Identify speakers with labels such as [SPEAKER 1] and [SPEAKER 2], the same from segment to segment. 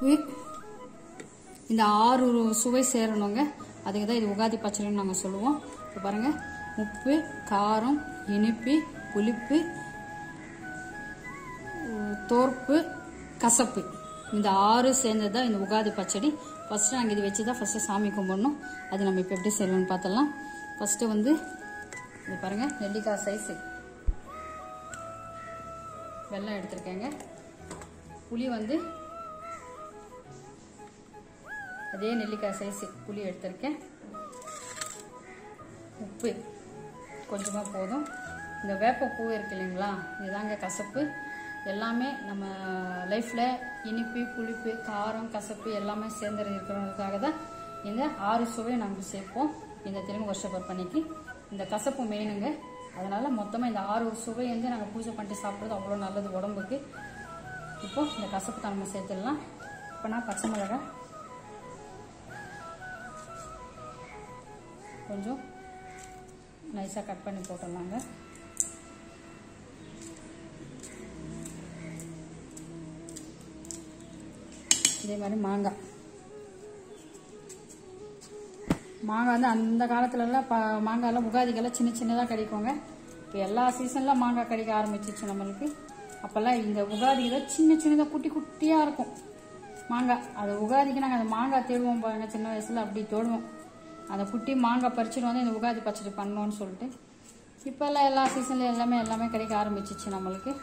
[SPEAKER 1] உப்பு இந்த ஆறு சுவை சேரணுங்க அதுக்கு தான் இது உகாதி பச்சடின்னு நாங்கள் சொல்லுவோம் இப்போ பாருங்கள் உப்பு காரம் இனிப்பு புளிப்பு உ- தோர்ப்பு கசப்பு இந்த ஆறு சேர்ந்தது தான் இந்த உகாதி பச்சடி ஃபஸ்ட்டு நாங்கள் இது வச்சு தான் ஃபஸ்ட்டு சாமி கும்பிடணும் அது நம்ம இப்போ எப்படி செய்வோம்னு பார்த்தலாம் ஃபஸ்ட்டு வந்து இது பாருங்கள் நெல்லிக்காய் சைஸு வெல்லம் எடுத்திருக்கேங்க புளி வந்து அதே நெல்லிக்காய் சைஸு புளி எடுத்திருக்கேன் உப்பு கொஞ்சமாக போதும் இந்த வேப்ப பூ இருக்கு இல்லைங்களா இதுதாங்க கசப்பு எல்லாமே நம்ம லைஃப்பில் இனிப்பு புளிப்பு காரம் கசப்பு எல்லாமே சேர்ந்து இருக்கிறதுக்காக தான் இந்த ஆறு சுவை நம்ம சேர்ப்போம் இந்த திரும்ப வருஷப்பர் பண்ணிக்கு இந்த கசப்பு மெயினுங்க அதனால் மொத்தமாக இந்த ஆறு சுவை வந்து நாங்கள் பூஜை பண்ணிட்டு சாப்பிட்றது அவ்வளோ நல்லது உடம்புக்கு இப்போ இந்த கசப்பு தான் நம்ம சேர்த்துடலாம் இப்போ நான் பச்சை மிளகாய் கொஞ்சம் நைஸாக கட் பண்ணி போட்டுடலாங்க இதே மாதிரி மாங்காய் மாங்காய் வந்து அந்த காலத்துலலாம் ப மாங்காயெல்லாம் உகாதிக்கெல்லாம் சின்ன சின்னதாக கிடைக்குங்க இப்போ எல்லா சீசன்லாம் மாங்காய் கிடைக்க ஆரம்பிச்சிச்சு நம்மளுக்கு அப்போல்லாம் இந்த உகாதிக்கு தான் சின்ன சின்னதாக குட்டி குட்டியாக இருக்கும் மாங்காய் அது உகாதிக்கு நாங்கள் அந்த மாங்காய் தேடுவோம் பாருங்க சின்ன வயசில் அப்படி தேடுவோம் அந்த குட்டி மாங்காய் பறிச்சுட்டு வந்து இந்த உகாதி பச்சடி பண்ணோன்னு சொல்லிட்டு இப்போல்லாம் எல்லா சீசன்லையும் எல்லாமே எல்லாமே கிடைக்க ஆரம்பிச்சிச்சு நம்மளுக்கு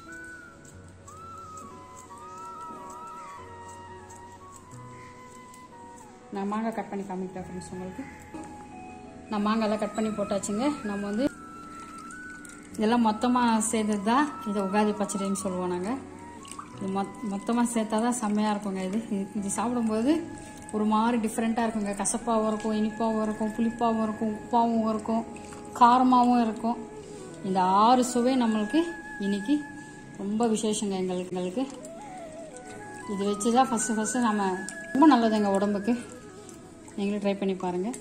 [SPEAKER 1] நான் மாங்காய் கட் பண்ணி காமிக்கிறேன் ஃப்ரெண்ட்ஸ் உங்களுக்கு நான் மாங்காய்லாம் கட் பண்ணி போட்டாச்சுங்க நம்ம வந்து இதெல்லாம் மொத்தமாக சேர்த்தது தான் இதை உகாதி பச்சடின்னு சொல்லுவோம் நாங்கள் இது மொத் மொத்தமாக சேர்த்தா தான் செம்மையாக இருக்குங்க இது இது- இது சாப்பிடும்போது ஒரு மாதிரி டிஃப்ரெண்ட்டாக இருக்குங்க கசப்பாகவும் இருக்கும் இனிப்பாகவும் இருக்கும் புளிப்பாகவும் இருக்கும் உப்பாகவும் இருக்கும் காரமாகவும் இருக்கும் இந்த ஆறு சுவை நம்மளுக்கு இன்னைக்கு ரொம்ப விசேஷங்க எங்களுக்கு எங்களுக்கு இது வச்சு தான் ஃபஸ்ட்டு ஃபஸ்ட்டு நம்ம ரொம்ப நல்லது எங்கள் உடம்புக்கு நீங்களும் ட்ரை பண்ணி பாருங்கள்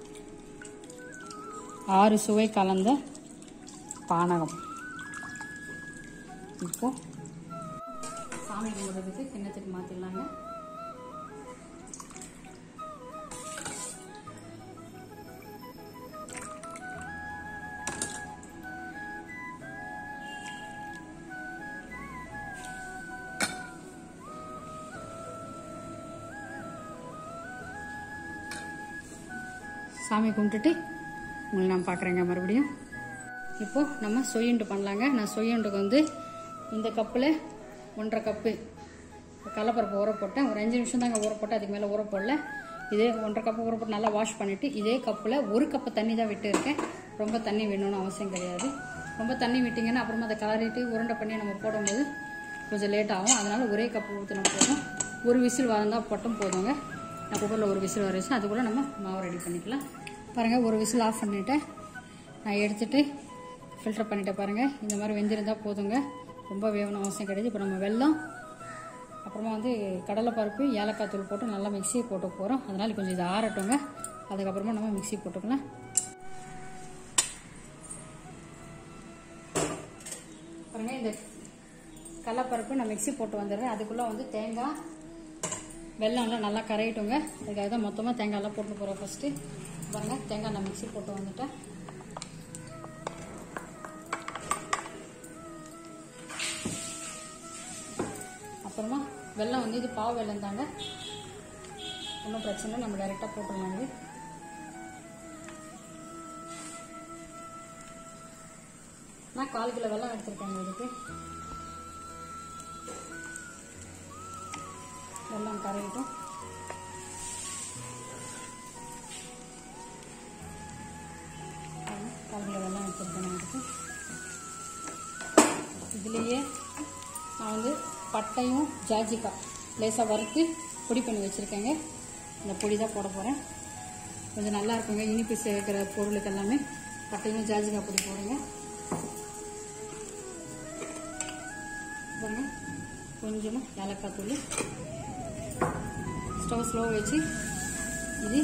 [SPEAKER 1] ஆறு சுவை கலந்த பானகம் இப்போ சாமி கும்பிட்றதுக்கு கிண்ணத்துக்கு மாற்றிடலாங்க சாமி கும்பிட்டுட்டு உங்களை நான் பார்க்குறேங்க மறுபடியும் இப்போ நம்ம சொய்யுண்டு பண்ணலாங்க நான் சொய்யுண்டுக்கு வந்து இந்த கப்பில் ஒன்றரை கப்பு கடலப்பருப்பு ஊற போட்டேன் ஒரு அஞ்சு நிமிஷம் தாங்க ஊற போட்டேன் அதுக்கு மேலே ஊற போடல இதே ஒன்றரை கப்பு ஊற போட்டு நல்லா வாஷ் பண்ணிவிட்டு இதே கப்பில் ஒரு கப்பு தண்ணி தான் விட்டு இருக்கேன் ரொம்ப தண்ணி வேணும்னு அவசியம் கிடையாது ரொம்ப தண்ணி விட்டிங்கன்னா அப்புறமா அதை கலரிட்டு உருண்டை பண்ணி நம்ம போடும்போது கொஞ்சம் லேட் ஆகும் அதனால் ஒரே கப்பு ஊற்றினா போதும் ஒரு விசில் வந்தால் போட்டும் போதுங்க நான் குக்கரில் ஒரு விசில் வர வச்சு அதுக்குள்ளே நம்ம மாவு ரெடி பண்ணிக்கலாம் பாருங்கள் ஒரு விசில் ஆஃப் பண்ணிவிட்டேன் நான் எடுத்துட்டு ஃபில்டர் பண்ணிட்டேன் பாருங்கள் இந்த மாதிரி வெந்திருந்தால் போதுங்க ரொம்ப வேகணும் அவசியம் கிடையாது இப்போ நம்ம வெல்லம் அப்புறமா வந்து கடலைப்பருப்பு ஏலக்காய் தூள் போட்டு நல்லா மிக்ஸி போட்டு போகிறோம் அதனால் கொஞ்சம் இது ஆறட்டுங்க அதுக்கப்புறமா நம்ம மிக்ஸி போட்டுக்கலாம் பாருங்கள் இந்த கடலைப்பருப்பு நான் மிக்ஸி போட்டு வந்துடுறேன் அதுக்குள்ளே வந்து தேங்காய் வெள்ளம்லாம் நல்லா கரையிட்டுங்க அதுக்காக தான் மொத்தமாக தேங்காய்லாம் போட்டு போகிறோம் ஃபஸ்ட்டு பாருங்கள் தேங்காய் நான் மிக்ஸி போட்டு வந்துட்டேன் அப்புறமா வெல்லம் வந்து இது பாவு வெல்லம் தாங்க ஒன்றும் பிரச்சனை இல்லை நம்ம டைரெக்டாக போட்டுடலாம் இது நான் கால் கிலோ வெல்லம் எடுத்திருக்கேங்க இதுக்கு வெல்லம் கரையிட்டும் கால் கிலோ வெல்லம் எடுத்துருக்கேன் நான் இதுக்கு இதுலேயே நான் வந்து பட்டையும் ஜாஜிக்காய் லேசாக வறுத்து பொடி பண்ணி வச்சுருக்கேங்க இந்த பொடி தான் போட போகிறேன் கொஞ்சம் நல்லா இருக்குங்க இனிப்பு சேர்க்கிற பொருளுக்கு எல்லாமே பட்டையும் ஜாஜிக்காய் பொடி போடுங்க பாருங்க கொஞ்சமாக ஏலக்காய் தூள் ஸ்டவ் ஸ்லோ வச்சு இது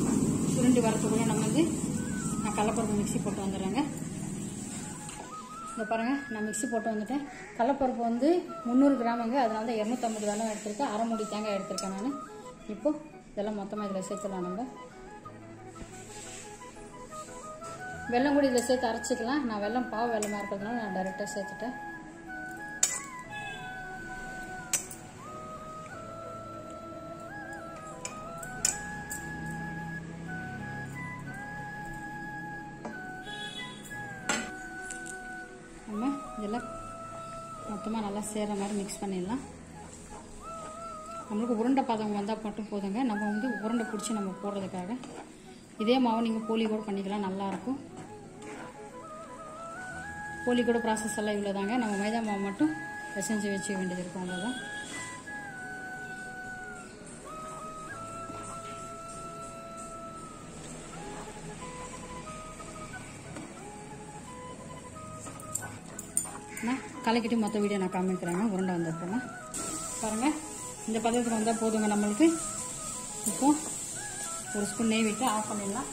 [SPEAKER 1] சுருண்டி வரத்துக்குள்ள நம்ம வந்து நான் கடலப்பருப்பு மிக்ஸி போட்டு வந்துடுறேங்க இந்த பாருங்கள் நான் மிக்ஸி போட்டு வந்துட்டேன் கடலப்பருப்பு வந்து முந்நூறு கிராமுங்க அதனால தான் இரநூத்தம்பது வெள்ளம் எடுத்திருக்கேன் அரை மூடி தேங்காய் எடுத்திருக்கேன் நான் இப்போ இதெல்லாம் மொத்தமாக இதில் சேர்த்துலாம் நம்ம வெல்லம் கூட இதில் சேர்த்து அரைச்சிக்கலாம் நான் வெல்லம் பாவு வெள்ளமாக இருக்கிறதுனால நான் டைரெக்டாக சேர்த்துட்டேன் நம்ம இதெல்லாம் மொத்தமாக நல்லா சேர்கிற மாதிரி மிக்ஸ் பண்ணிடலாம் நம்மளுக்கு உருண்டை பதம் வந்தால் மட்டும் போதுங்க நம்ம வந்து உருண்டை பிடிச்சி நம்ம போடுறதுக்காக இதே மாவு நீங்கள் போலி கூட பண்ணிக்கலாம் நல்லாயிருக்கும் போலி கூட ப்ராசஸ் எல்லாம் இவ்வளோ தாங்க நம்ம மைதா மாவு மட்டும் பிசைஞ்சு வச்சுக்க வேண்டியது இருக்கும் அவ்வளோதான் நான் கலக்கிட்டு மொத்த வீடியோ நான் காமிக்கிறேங்க உருண்டை வந்தப்போங்க பாருங்கள் இந்த பதத்துக்கு வந்தால் போதுங்க நம்மளுக்கு இப்போ ஒரு ஸ்பூன் நெய் விட்டு ஆஃப் பண்ணிடலாம்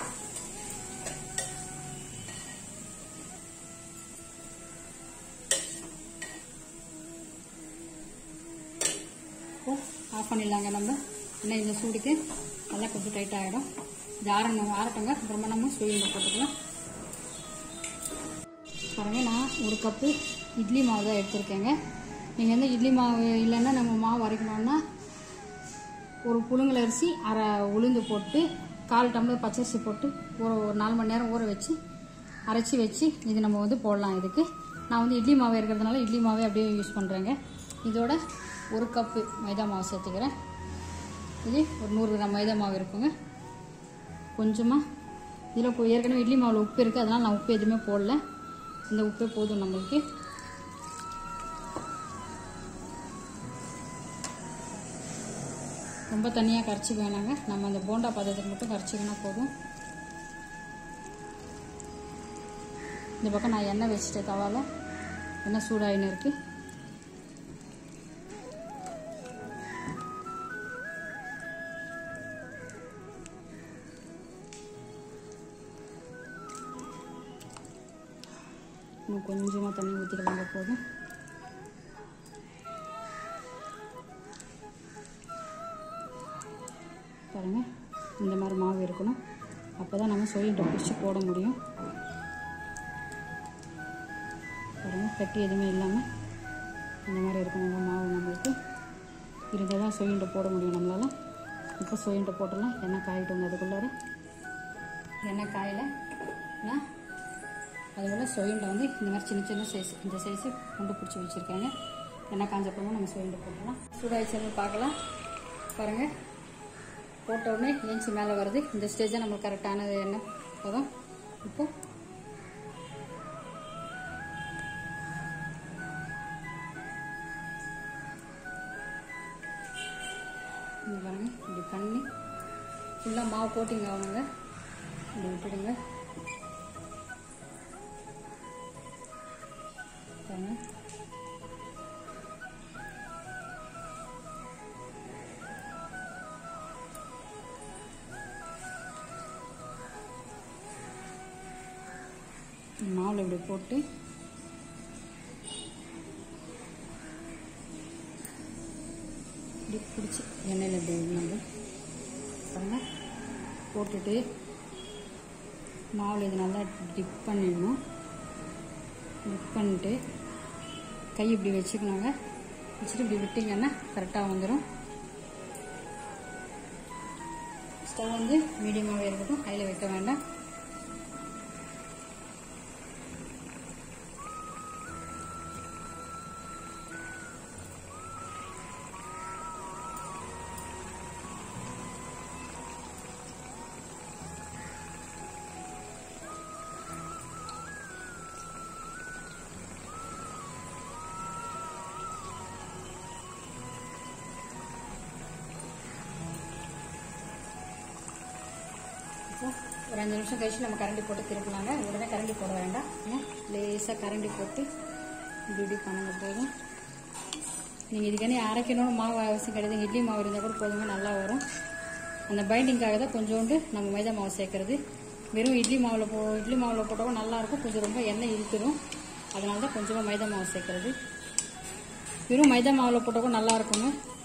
[SPEAKER 1] இப்போ ஆஃப் பண்ணிடலாங்க நம்ம இன்னும் இந்த சூடுக்கு நல்லா கொஞ்சம் டைட் ஆகிடும் இது ஆரணும் ஆரட்டங்க அப்புறமா நம்ம சுழியில் போட்டுக்கலாம் பாருங்கள் நான் ஒரு கப்பு இட்லி மாவு தான் எடுத்திருக்கேங்க நீங்கள் வந்து இட்லி மாவு இல்லைன்னா நம்ம மாவு அரைக்கணும்னா ஒரு புழுங்கல் அரிசி அரை உளுந்து போட்டு கால் டம்ளர் பச்சரிசி போட்டு ஒரு ஒரு நாலு மணி நேரம் ஊற வச்சு அரைச்சி வச்சு இது நம்ம வந்து போடலாம் இதுக்கு நான் வந்து இட்லி மாவு இருக்கிறதுனால இட்லி மாவே அப்படியே யூஸ் பண்ணுறேங்க இதோட ஒரு கப்பு மைதா மாவு சேர்த்துக்கிறேன் இது ஒரு நூறு கிராம் மைதா மாவு இருக்குங்க கொஞ்சமாக இதில் ஏற்கனவே இட்லி மாவில் உப்பு இருக்குது அதனால் நான் உப்பு எதுவுமே போடல இந்த உப்பே போதும் நம்மளுக்கு ரொம்ப தனியாக கரைச்சிக்க வேணாங்க நம்ம அந்த போண்டா பதத்துக்கு மட்டும் கரைச்சிக்கினா போதும் இந்த பக்கம் நான் எண்ணெய் வச்சுட்டேன் தவால எண்ணெய் சூடாயின்னு இருக்கு இன்னும் கொஞ்சமாக தண்ணி ஊற்றிக்கலாங்க போதும் பாருங்கள் இந்த மாதிரி மாவு இருக்கணும் அப்போ தான் நம்ம சொல்லிட்டு பிடிச்சி போட முடியும் பாருங்கள் கட்டி எதுவுமே இல்லாமல் இந்த மாதிரி இருக்கணுங்க மாவு நம்மளுக்கு இருந்தால் தான் சொயின்ட்டு போட முடியும் நம்மளால் இப்போ சொயின்ட்டு போட்டுடலாம் எண்ணெய் காயிட்டு வந்து அதுக்குள்ளார எண்ணெய் காயில் நான் அதுபோல் சொயிண்டை வந்து இந்த மாதிரி சின்ன சின்ன சைஸ் இந்த சைஸு குண்டு பிடிச்சி வச்சுருக்காங்க எண்ணெய் காஞ்சப்பறமா நம்ம சொயிண்டை போட்டுடலாம் சூடாயிடுச்சுன்னு பார்க்கலாம் பாருங்கள் போட்ட உடனே ஏஞ்சி மேலே வருது இந்த ஸ்டேஜ் தான் நம்மளுக்கு கரெக்டானது எண்ணெய் போதும் இப்போ இங்க பாருங்க இப்படி பண்ணி ஃபுல்லாக மாவு கோட்டிங் ஆகணுங்க இப்படி விட்டுடுங்க பாருங்க மாவில் இப்படி போட்டு இப்படி பிடிச்சி எண்ணெயில் இப்படி நம்ம பாருங்க போட்டுட்டு மாவில் இது நல்லா டிப் பண்ணிடணும் டிப் பண்ணிட்டு கை இப்படி வச்சுக்கணுங்க வச்சுட்டு இப்படி விட்டிங்கன்னா கரெக்டாக வந்துடும் ஸ்டவ் வந்து மீடியமாகவே இருக்கட்டும் கையில் வைக்க வேண்டாம் இப்போ ஒரு அஞ்சு நிமிஷம் கழிச்சு நம்ம கரண்டி போட்டு திருப்பலாங்க உடனே கரண்டி போட வேண்டாம் லேசாக கரண்டி போட்டு இப்படி இப்படி பண்ணுங்க போதும் நீங்கள் இதுக்கானே அரைக்கணும்னு மாவு அவசியம் கிடையாது இட்லி மாவு இருந்தால் கூட போதுமே நல்லா வரும் அந்த பைண்டிங்காக தான் கொஞ்சோண்டு நம்ம மைதா மாவு சேர்க்கறது வெறும் இட்லி மாவில் போ இட்லி மாவில் போட்டவும் நல்லாயிருக்கும் கொஞ்சம் ரொம்ப எண்ணெய் இழுத்துடும் அதனால தான் கொஞ்சமாக மைதா மாவு சேர்க்கறது வெறும் மைதா மாவில் போட்டால் கூட நல்லா இருக்குங்க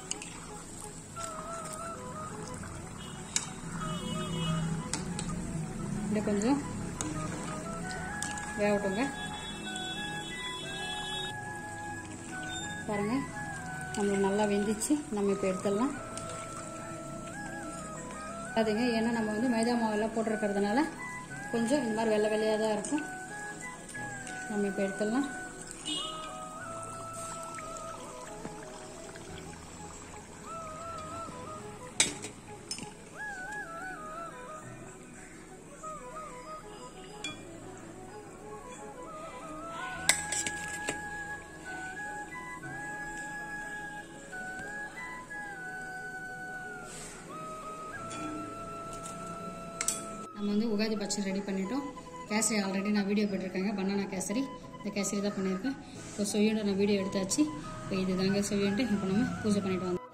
[SPEAKER 1] இப்படி கொஞ்சம் வேகட்டுங்க பாருங்க நம்மளுக்கு நல்லா வெந்துச்சு நம்ம இப்போ எடுத்துடலாம் அதுங்க ஏன்னா நம்ம வந்து மைதா மாவெல்லாம் போட்டிருக்கிறதுனால கொஞ்சம் இந்த மாதிரி வெள்ளை வெள்ளையாக தான் இருக்கும் நம்ம இப்போ எடுத்துடலாம் நம்ம வந்து உகாதி பச்சடி ரெடி பண்ணிட்டோம் கேசரி ஆல்ரெடி நான் வீடியோ போட்டிருக்கேங்க பனானா கேசரி இந்த கேசரி தான் பண்ணியிருக்கேன் இப்போ சொய்யண்டு நான் வீடியோ எடுத்தாச்சு இப்போ இது தாங்க சொய்யண்டு இப்போ நம்ம பூஜை பண்ணிட்டு வந்தோம்